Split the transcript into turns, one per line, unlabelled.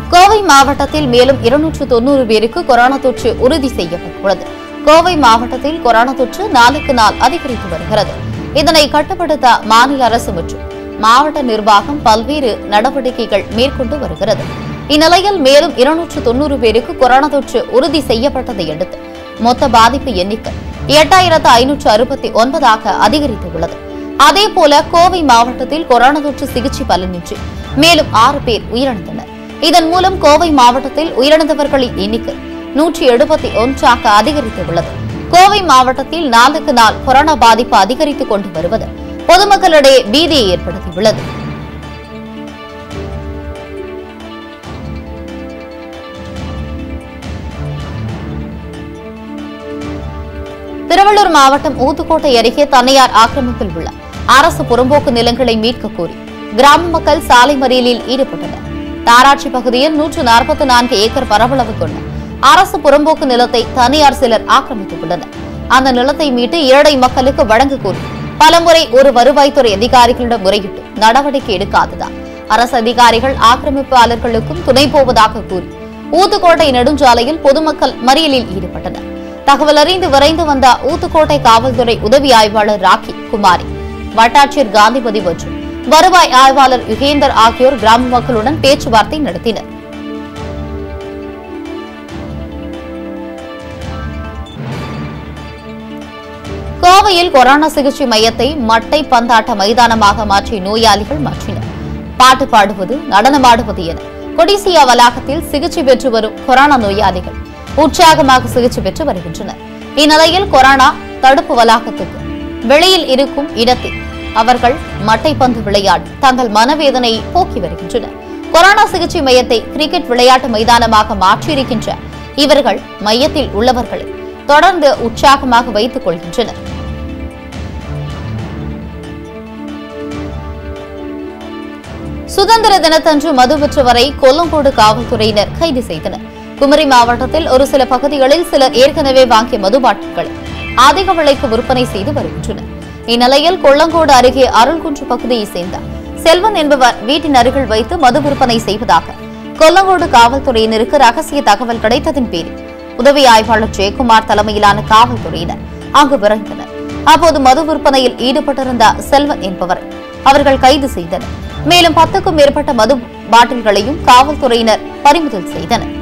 கோவை மாவட்டத்தில் மேலும் இருநூற்று தொன்னூறு பேருக்கு கொரோனா தொற்று உறுதி செய்யப்பட்டுள்ளது கோவை மாவட்டத்தில் கொரோனா தொற்று நாளுக்கு நாள் அதிகரித்து வருகிறது இதனை கட்டுப்படுத்த மாநில அரசு மற்றும் மாவட்ட நிர்வாகம் பல்வேறு நடவடிக்கைகள் மேற்கொண்டு வருகிறது இந்நிலையில் மேலும் இருநூற்று தொன்னூறு பேருக்கு கொரோனா தொற்று உறுதி செய்யப்பட்டதை அடுத்து மொத்த பாதிப்பு எண்ணிக்கை எட்டாயிரத்து ஐநூற்று அறுபத்தி ஒன்பதாக அதிகரித்துள்ளது அதேபோல கோவை மாவட்டத்தில் கொரோனா தொற்று சிகிச்சை பலனின்றி மேலும் ஆறு பேர் உயிரிழந்தனர் இதன் மூலம் கோவை மாவட்டத்தில் உயிரிழந்தவர்களின் எண்ணிக்கை நூற்றி எழுபத்தி ஒன்றாக அதிகரித்துள்ளது கோவை மாவட்டத்தில் நாளுக்கு நாள் கொரோனா பாதிப்பு அதிகரித்துக் கொண்டு வருவது பொதுமக்களிடையே பீதியை ஏற்படுத்தியுள்ளது திருவள்ளூர் மாவட்டம் ஊத்துக்கோட்டை அருகே தனியார் ஆக்கிரமிப்பில் உள்ள அரசு புறம்போக்கு நிலங்களை மீட்க கோரி கிராம மக்கள் சாலை மறியலில் ஈடுபட்டனர் தாராட்சி பகுதியில் நூற்று நாற்பத்தி நான்கு ஏக்கர் பரப்பளவு கொண்ட அரசு புறம்போக்கு நிலத்தை தனியார் சிலர் ஆக்கிரமித்துள்ளனர் அந்த நிலத்தை மீட்டு ஏழை மக்களுக்கு வழங்க கோரி பலமுறை ஒரு வருவாய்த்துறை அதிகாரிகளிடம் முறையிட்டு நடவடிக்கை எடுக்காததால் அரசு அதிகாரிகள் ஆக்கிரமிப்பாளர்களுக்கும் துணை போவதாக கூறி ஊத்துக்கோட்டை நெடுஞ்சாலையில் பொதுமக்கள் மறியலில் ஈடுபட்டனர் தகவல் அறிந்து விரைந்து வந்த ஊத்துக்கோட்டை காவல்துறை உதவி ஆய்வாளர் ராக்கி குமாரி வட்டாட்சியர் காந்திபதி மற்றும் வருவாய் ஆய்வாளர் யுகேந்தர் ஆகியோர் கிராம மக்களுடன் பேச்சுவார்த்தை நடத்தினர் கோவையில் கொரோனா சிகிச்சை மையத்தை மட்டை பந்தாட்ட மைதானமாக மாற்றிய நோயாளிகள் மாற்றினர் பாட்டு பாடுவது நடனமாடுவது என கொடிசியா வளாகத்தில் சிகிச்சை பெற்று வரும் கொரோனா நோயாளிகள் உற்சாகமாக சிகிச்சை பெற்று வருகின்றனர் இந்நிலையில் கொரோனா தடுப்பு வளாகத்துக்கு வெளியில் இருக்கும் இடத்தில் அவர்கள் மட்டைப்பந்து விளையாடி தங்கள் மனவேதனையை போக்கி வருகின்றனர் கொரோனா சிகிச்சை மையத்தை கிரிக்கெட் விளையாட்டு மைதானமாக மாற்றியிருக்கின்ற இவர்கள் மையத்தில் உள்ளவர்களை தொடர்ந்து உற்சாகமாக வைத்துக் கொள்கின்றனர் சுதந்திர தினத்தன்று மது விற்றவரை கொல்லங்கோடு காவல்துறையினர் கைது செய்தனர் குமரி மாவட்டத்தில் ஒரு சில பகுதிகளில் சிலர் ஏற்கனவே வாங்கிய மது பாட்டில்களை அதிக விலைக்கு விற்பனை செய்து வருகின்றனர் இந்நிலையில் கொல்லங்கோடு அருகே அருள்குன்று பகுதியைச் சேர்ந்த செல்வன் என்பவர் வீட்டின் அருகில் வைத்து மது விற்பனை செய்வதாக கொல்லங்கோடு காவல்துறையினருக்கு ரகசிய தகவல் கிடைத்ததின் பேரில் உதவி ஆய்வாளர் ஜெயக்குமார் தலைமையிலான காவல்துறையினர் அங்கு விரைந்தனர் அப்போது மது விற்பனையில் ஈடுபட்டிருந்த செல்வன் என்பவரை அவர்கள் கைது செய்தனர் மேலும் பத்துக்கும் மேற்பட்ட மது பாட்டில்களையும் காவல்துறையினர் பறிமுதல் செய்தனர்